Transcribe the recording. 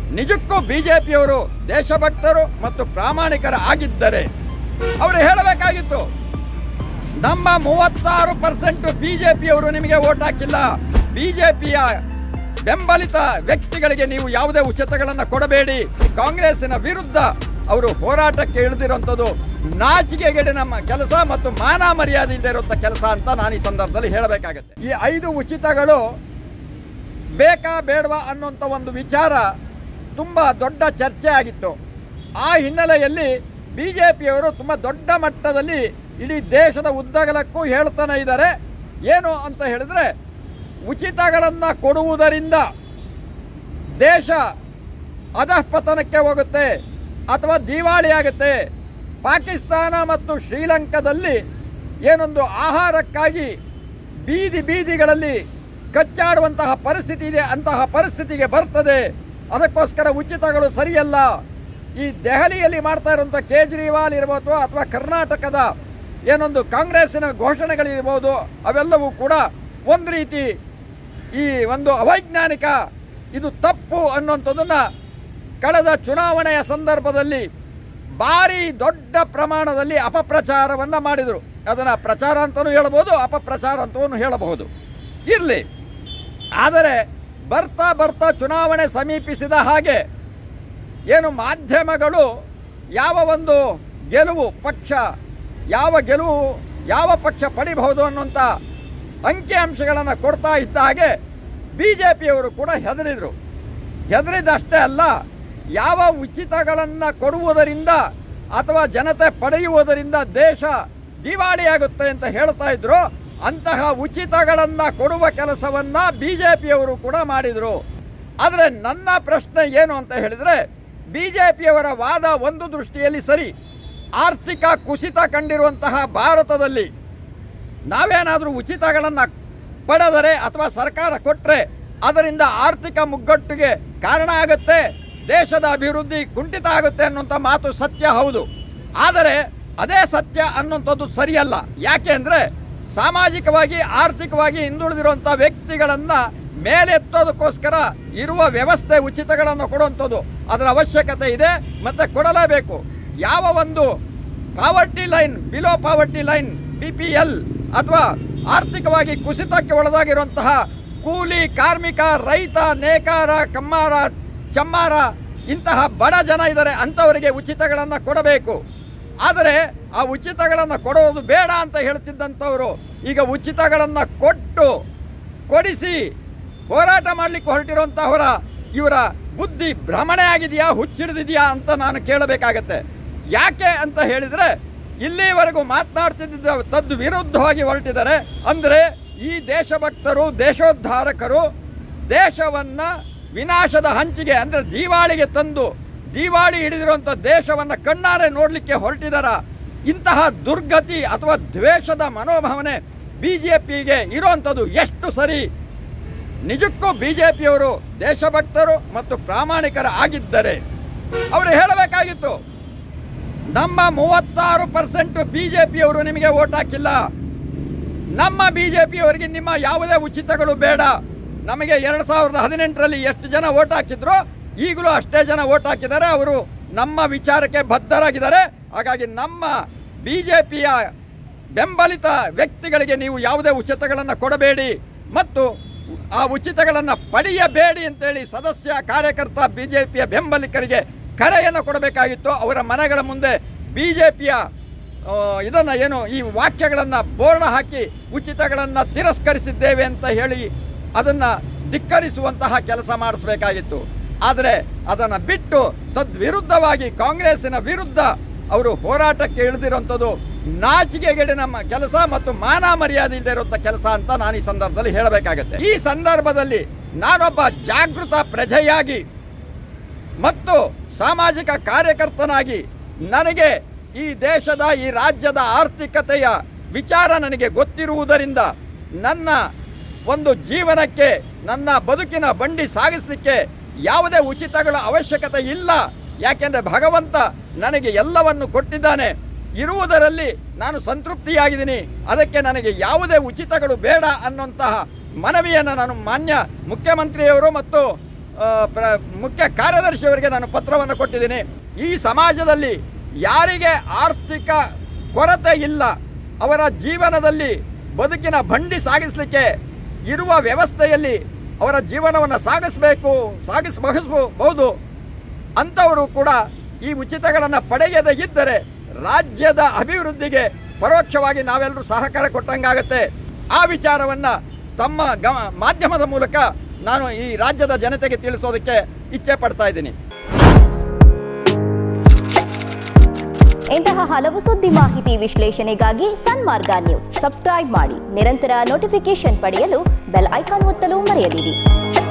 ನಿಜಕ್ಕೂ ಬಿಜೆಪಿಯವರು ದೇಶಭಕ್ತರು ಮತ್ತು ಪ್ರಾಮಾಣಿಕರ ಆಗಿದ್ದರೆ ಅವರು ಹೇಳಬೇಕಾಗಿತ್ತು ನಮ್ಮ ಮೂವತ್ತಾರು ಪರ್ಸೆಂಟ್ ಬಿಜೆಪಿಯವರು ನಿಮಗೆ ಓಟ್ ಹಾಕಿಲ್ಲ ಬಿಜೆಪಿಯ ಬೆಂಬಲಿತ ವ್ಯಕ್ತಿಗಳಿಗೆ ನೀವು ಯಾವುದೇ ಉಚಿತಗಳನ್ನು ಕೊಡಬೇಡಿ ಕಾಂಗ್ರೆಸ್ಸಿನ ವಿರುದ್ಧ ಅವರು ಹೋರಾಟಕ್ಕೆ ಇಳಿದಿರುವಂಥದ್ದು ನಾಚಿಕೆಗೆಡೆ ನಮ್ಮ ಕೆಲಸ ಮತ್ತು ಮಾನ ಮರ್ಯಾದೆ ಇಲ್ಲದೆ ಇರುವಂಥ ಕೆಲಸ ಅಂತ ನಾನು ಈ ಸಂದರ್ಭದಲ್ಲಿ ಹೇಳಬೇಕಾಗತ್ತೆ ಈ ಐದು ಉಚಿತಗಳು ಬೇಕಾ ಬೇಡವಾ ಅನ್ನುವಂಥ ಒಂದು ವಿಚಾರ ತುಂಬ ದೊಡ್ಡ ಚರ್ಚೆ ಆಗಿತ್ತು ಆ ಹಿನ್ನೆಲೆಯಲ್ಲಿ ಬಿ ಜೆ ಪಿಯವರು ತುಂಬ ದೊಡ್ಡ ಮಟ್ಟದಲ್ಲಿ ಇಡೀ ದೇಶದ ಉದ್ದಗಲಕ್ಕೂ ಹೇಳ್ತಾನೆ ಇದ್ದಾರೆ ಏನು ಅಂತ ಹೇಳಿದ್ರೆ ಉಚಿತಗಳನ್ನು ಕೊಡುವುದರಿಂದ ದೇಶ ಅಧಃಪತನಕ್ಕೆ ಹೋಗುತ್ತೆ ಅಥವಾ ದಿವಾಳಿ ಆಗುತ್ತೆ ಪಾಕಿಸ್ತಾನ ಮತ್ತು ಶ್ರೀಲಂಕಾದಲ್ಲಿ ಏನೊಂದು ಆಹಾರಕ್ಕಾಗಿ ಬೀದಿ ಬೀದಿಗಳಲ್ಲಿ ಕಚ್ಚಾಡುವಂತಹ ಪರಿಸ್ಥಿತಿ ಇದೆ ಅಂತಹ ಪರಿಸ್ಥಿತಿಗೆ ಬರ್ತದೆ ಅದಕ್ಕೋಸ್ಕರ ಉಚಿತಗಳು ಸರಿಯಲ್ಲ ಈ ದೆಹಲಿಯಲ್ಲಿ ಮಾಡ್ತಾ ಇರುವಂತಹ ಕೇಜ್ರಿವಾಲ್ ಇರ್ಬೋದು ಅಥವಾ ಕರ್ನಾಟಕದ ಏನೊಂದು ಕಾಂಗ್ರೆಸ್ಸಿನ ಘೋಷಣೆಗಳಿರ್ಬೋದು ಅವೆಲ್ಲವೂ ಕೂಡ ಒಂದು ರೀತಿ ಈ ಒಂದು ಅವೈಜ್ಞಾನಿಕ ಇದು ತಪ್ಪು ಅನ್ನುವಂಥದ್ದನ್ನ ಕಳೆದ ಚುನಾವಣೆಯ ಸಂದರ್ಭದಲ್ಲಿ ಭಾರಿ ದೊಡ್ಡ ಪ್ರಮಾಣದಲ್ಲಿ ಅಪಪ್ರಚಾರವನ್ನ ಮಾಡಿದರು ಅದನ್ನ ಪ್ರಚಾರ ಅಂತಲೂ ಹೇಳಬಹುದು ಅಪಪ್ರಚಾರ ಅಂತಲೂ ಹೇಳಬಹುದು ಇರಲಿ ಆದರೆ ಬರ್ತಾ ಬರ್ತಾ ಚುನಾವಣೆ ಸಮೀಪಿಸಿದ ಹಾಗೆ ಏನು ಮಾಧ್ಯಮಗಳು ಯಾವ ಒಂದು ಗೆಲುವು ಪಕ್ಷ ಯಾವ ಗೆಲುವು ಯಾವ ಪಕ್ಷ ಪಡಿಬಹುದು ಅನ್ನುವಂಥ ಅಂಕಿಅಂಶಗಳನ್ನು ಕೊಡ್ತಾ ಇದ್ದ ಹಾಗೆ ಬಿ ಜೆ ಪಿಯವರು ಕೂಡ ಹೆದರಿದ್ರು ಹೆದರಿದಷ್ಟೇ ಅಲ್ಲ ಯಾವ ಉಚಿತಗಳನ್ನು ಕೊಡುವುದರಿಂದ ಅಥವಾ ಜನತೆ ಪಡೆಯುವುದರಿಂದ ದೇಶ ದಿವಾಳಿಯಾಗುತ್ತೆ ಅಂತ ಹೇಳ್ತಾ ಇದ್ರು ಅಂತಹ ಉಚಿತಗಳನ್ನ ಕೊಡುವ ಕೆಲಸವನ್ನ ಬಿಜೆಪಿಯವರು ಕೂಡ ಮಾಡಿದ್ರು ಆದರೆ ನನ್ನ ಪ್ರಶ್ನೆ ಏನು ಅಂತ ಹೇಳಿದ್ರೆ ಬಿಜೆಪಿಯವರ ವಾದ ಒಂದು ದೃಷ್ಟಿಯಲ್ಲಿ ಸರಿ ಆರ್ಥಿಕ ಕುಸಿತ ಕಂಡಿರುವಂತಹ ಭಾರತದಲ್ಲಿ ನಾವೇನಾದರೂ ಉಚಿತಗಳನ್ನು ಪಡೆದರೆ ಅಥವಾ ಸರ್ಕಾರ ಕೊಟ್ಟರೆ ಅದರಿಂದ ಆರ್ಥಿಕ ಮುಗ್ಗಟ್ಟಿಗೆ ಕಾರಣ ಆಗುತ್ತೆ ದೇಶದ ಅಭಿವೃದ್ಧಿ ಕುಂಠಿತ ಆಗುತ್ತೆ ಅನ್ನುವಂಥ ಮಾತು ಸತ್ಯ ಹೌದು ಆದರೆ ಅದೇ ಸತ್ಯ ಅನ್ನುವಂಥದ್ದು ಸರಿಯಲ್ಲ ಯಾಕೆ ಅಂದರೆ ಸಾಮಾಜಿಕವಾಗಿ ಆರ್ಥಿಕವಾಗಿ ಹಿಂದುಳಿದಿರುವಂಥ ವ್ಯಕ್ತಿಗಳನ್ನ ಮೇಲೆತ್ತೋದಕ್ಕೋಸ್ಕರ ಇರುವ ವ್ಯವಸ್ಥೆ ಉಚಿತಗಳನ್ನು ಕೊಡುವಂಥದ್ದು ಅದರ ಅವಶ್ಯಕತೆ ಇದೆ ಮತ್ತೆ ಕೊಡಲೇಬೇಕು ಯಾವ ಒಂದು poverty line below poverty line B P L ಅಥವಾ ಆರ್ಥಿಕವಾಗಿ ಕುಸಿತಕ್ಕೆ ಒಳಗಾಗಿರುವಂತಹ ಕೂಲಿ ಕಾರ್ಮಿಕ ರೈತ ನೇಕಾರ ಕಮ್ಮಾರ ಚಮ್ಮಾರ ಇಂತಹ ಬಡ ಜನ ಇದ್ದಾರೆ ಅಂಥವರಿಗೆ ಉಚಿತಗಳನ್ನು ಕೊಡಬೇಕು ಆದರೆ ಆ ಉಚಿತಗಳನ್ನು ಕೊಡೋದು ಬೇಡ ಅಂತ ಹೇಳ್ತಿದ್ದಂಥವರು ಈಗ ಉಚಿತಗಳನ್ನು ಕೊಟ್ಟು ಕೊಡಿಸಿ ಹೋರಾಟ ಮಾಡಲಿಕ್ಕೆ ಹೊರಟಿರುವಂತಹವರ ಇವರ ಬುದ್ಧಿ ಭ್ರಮಣೆ ಆಗಿದೆಯಾ ಹುಚ್ಚಿಡಿದಿದೆಯಾ ಅಂತ ನಾನು ಕೇಳಬೇಕಾಗತ್ತೆ ಯಾಕೆ ಅಂತ ಹೇಳಿದ್ರೆ ಇಲ್ಲಿವರೆಗೂ ಮಾತನಾಡ್ತಿದ್ದ ತದ್ದು ವಿರುದ್ಧವಾಗಿ ಹೊರಟಿದ್ದಾರೆ ಅಂದರೆ ಈ ದೇಶಭಕ್ತರು ದೇಶೋದ್ಧಾರಕರು ದೇಶವನ್ನ ವಿನಾಶದ ಹಂಚಿಗೆ ಅಂದ್ರೆ ದಿವಾಳಿಗೆ ತಂದು ದಿವಾಳಿ ಹಿಡಿದಿರುವಂಥ ದೇಶವನ್ನ ಕಣ್ಣಾರೆ ನೋಡಲಿಕ್ಕೆ ಹೊರಟಿದಾರ ಇಂತಹ ದುರ್ಗತಿ ಅಥವಾ ದ್ವೇಷದ ಮನೋಭಾವನೆ ಬಿಜೆಪಿಗೆ ಇರುವಂಥದ್ದು ಎಷ್ಟು ಸರಿ ನಿಜಕ್ಕೂ ಬಿಜೆಪಿಯವರು ದೇಶಭಕ್ತರು ಮತ್ತು ಪ್ರಾಮಾಣಿಕರ ಆಗಿದ್ದರೆ ಅವರು ಹೇಳಬೇಕಾಗಿತ್ತು ನಮ್ಮ ಮೂವತ್ತಾರು ಪರ್ಸೆಂಟ್ ಬಿಜೆಪಿಯವರು ನಿಮಗೆ ಓಟ್ ಹಾಕಿಲ್ಲ ನಮ್ಮ ಬಿಜೆಪಿಯವರಿಗೆ ನಿಮ್ಮ ಯಾವುದೇ ಉಚಿತಗಳು ಬೇಡ ನಮಗೆ ಎರಡು ಸಾವಿರದ ಹದಿನೆಂಟರಲ್ಲಿ ಎಷ್ಟು ಜನ ಓಟ್ ಹಾಕಿದ್ರು ಈಗಲೂ ಅಷ್ಟೇ ಜನ ಓಟ್ ಹಾಕಿದ್ದಾರೆ ಅವರು ನಮ್ಮ ವಿಚಾರಕ್ಕೆ ಬದ್ಧರಾಗಿದ್ದಾರೆ ಹಾಗಾಗಿ ನಮ್ಮ ಬಿಜೆಪಿಯ ಬೆಂಬಲಿತ ವ್ಯಕ್ತಿಗಳಿಗೆ ನೀವು ಯಾವುದೇ ಉಚಿತಗಳನ್ನು ಕೊಡಬೇಡಿ ಮತ್ತು ಆ ಉಚಿತಗಳನ್ನು ಪಡೆಯಬೇಡಿ ಅಂತೇಳಿ ಸದಸ್ಯ ಕಾರ್ಯಕರ್ತ ಬಿಜೆಪಿಯ ಬೆಂಬಲಿಗರಿಗೆ ಕರೆಯನ್ನು ಕೊಡಬೇಕಾಗಿತ್ತು ಅವರ ಮನೆಗಳ ಮುಂದೆ ಬಿಜೆಪಿಯ ಇದನ್ನು ಏನು ಈ ವಾಕ್ಯಗಳನ್ನು ಬೋರ್ಡ್ ಹಾಕಿ ಉಚಿತಗಳನ್ನು ತಿರಸ್ಕರಿಸಿದ್ದೇವೆ ಅಂತ ಹೇಳಿ ಅದನ್ನು ಧಿಕ್ಕರಿಸುವಂತಹ ಕೆಲಸ ಮಾಡಿಸಬೇಕಾಗಿತ್ತು ಆದರೆ ಅದನ್ನು ಬಿಟ್ಟು ತದ್ವಿರುದ್ಧವಾಗಿ ಕಾಂಗ್ರೆಸ್ಸಿನ ವಿರುದ್ಧ ಅವರು ಹೋರಾಟಕ್ಕೆ ಇಳಿದಿರುವಂಥದ್ದು ನಾಚಿಕೆಗೆಡೆ ನಮ್ಮ ಕೆಲಸ ಮತ್ತು ಮಾನ ಮರ್ಯಾದೆ ಇಲ್ಲದೆ ಇರುವಂಥ ಕೆಲಸ ಅಂತ ನಾನು ಈ ಸಂದರ್ಭದಲ್ಲಿ ಹೇಳಬೇಕಾಗತ್ತೆ ಈ ಸಂದರ್ಭದಲ್ಲಿ ನಾನೊಬ್ಬ ಜಾಗೃತ ಪ್ರಜೆಯಾಗಿ ಮತ್ತು ಸಾಮಾಜಿಕ ಕಾರ್ಯಕರ್ತನಾಗಿ ನನಗೆ ಈ ದೇಶದ ಈ ರಾಜ್ಯದ ಆರ್ಥಿಕತೆಯ ವಿಚಾರ ನನಗೆ ಗೊತ್ತಿರುವುದರಿಂದ ನನ್ನ ಒಂದು ಜೀವನಕ್ಕೆ ನನ್ನ ಬದುಕಿನ ಬಂಡಿ ಸಾಗಿಸಲಿಕ್ಕೆ ಯಾವುದೇ ಉಚಿತಗಳ ಅವಶ್ಯಕತೆ ಇಲ್ಲ ಯಾಕೆಂದರೆ ಭಗವಂತ ನನಗೆ ಎಲ್ಲವನ್ನು ಕೊಟ್ಟಿದ್ದಾನೆ ಇರುವುದರಲ್ಲಿ ನಾನು ಸಂತೃಪ್ತಿಯಾಗಿದ್ದೀನಿ ಅದಕ್ಕೆ ನನಗೆ ಯಾವುದೇ ಉಚಿತಗಳು ಬೇಡ ಅನ್ನುವಂತಹ ಮನವಿಯನ್ನು ನಾನು ಮಾನ್ಯ ಮುಖ್ಯಮಂತ್ರಿಯವರು ಮತ್ತು ಆ, ಪ್ರ- ಮುಖ್ಯ ಕಾರ್ಯದರ್ಶಿಯವರಿಗೆ ನಾನು ಪತ್ರವನ್ನು ಕೊಟ್ಟಿದ್ದೀನಿ ಈ ಸಮಾಜದಲ್ಲಿ ಯಾರಿಗೆ ಆರ್ಥಿಕ ಕೊರತೆ ಇಲ್ಲ ಅವರ ಜೀವನದಲ್ಲಿ ಬದುಕಿನ ಬಂಡಿ ಸಾಗಿಸಲಿಕ್ಕೆ ಇರುವ ವ್ಯವಸ್ಥೆಯಲ್ಲಿ ಅವರ ಜೀವನವನ್ನು ಸಾಗಿಸಬೇಕು ಸಾಗಿಸಬಹುದು ಅಂಥವರು ಕೂಡ ಈ ಉಚಿತಗಳನ್ನು ಪಡೆಯದೇ ಇದ್ದರೆ ರಾಜ್ಯದ ಅಭಿವೃದ್ಧಿಗೆ ಪರೋಕ್ಷವಾಗಿ ನಾವೆಲ್ಲರೂ ಸಹಕಾರ ಕೊಟ್ಟಂಗಾಗತ್ತೆ ಆ ವಿಚಾರವನ್ನ ತಮ್ಮ ಗ ಮಾಧ್ಯಮದ ಮೂಲಕ ನಾನು ಈ ರಾಜ್ಯದ ಜನತೆಗೆ ತಿಳಿಸೋದಕ್ಕೆ ಇಚ್ಛೆ ಪಡ್ತಾ ಇದ್ದೀನಿ ಇಂತಹ ಹಲವು ಸುದ್ದಿ ಮಾಹಿತಿ ವಿಶ್ಲೇಷಣೆಗಾಗಿ ಸನ್ಮಾರ್ಗ ನ್ಯೂಸ್ ಸಬ್ಸ್ಕ್ರೈಬ್ ಮಾಡಿ ನಿರಂತರ ನೋಟಿಫಿಕೇಶನ್ ಪಡೆಯಲು ಬೆಲ್ ಐಕಾನ್ ಒತ್ತಲು ಮರೆಯದಿರಿ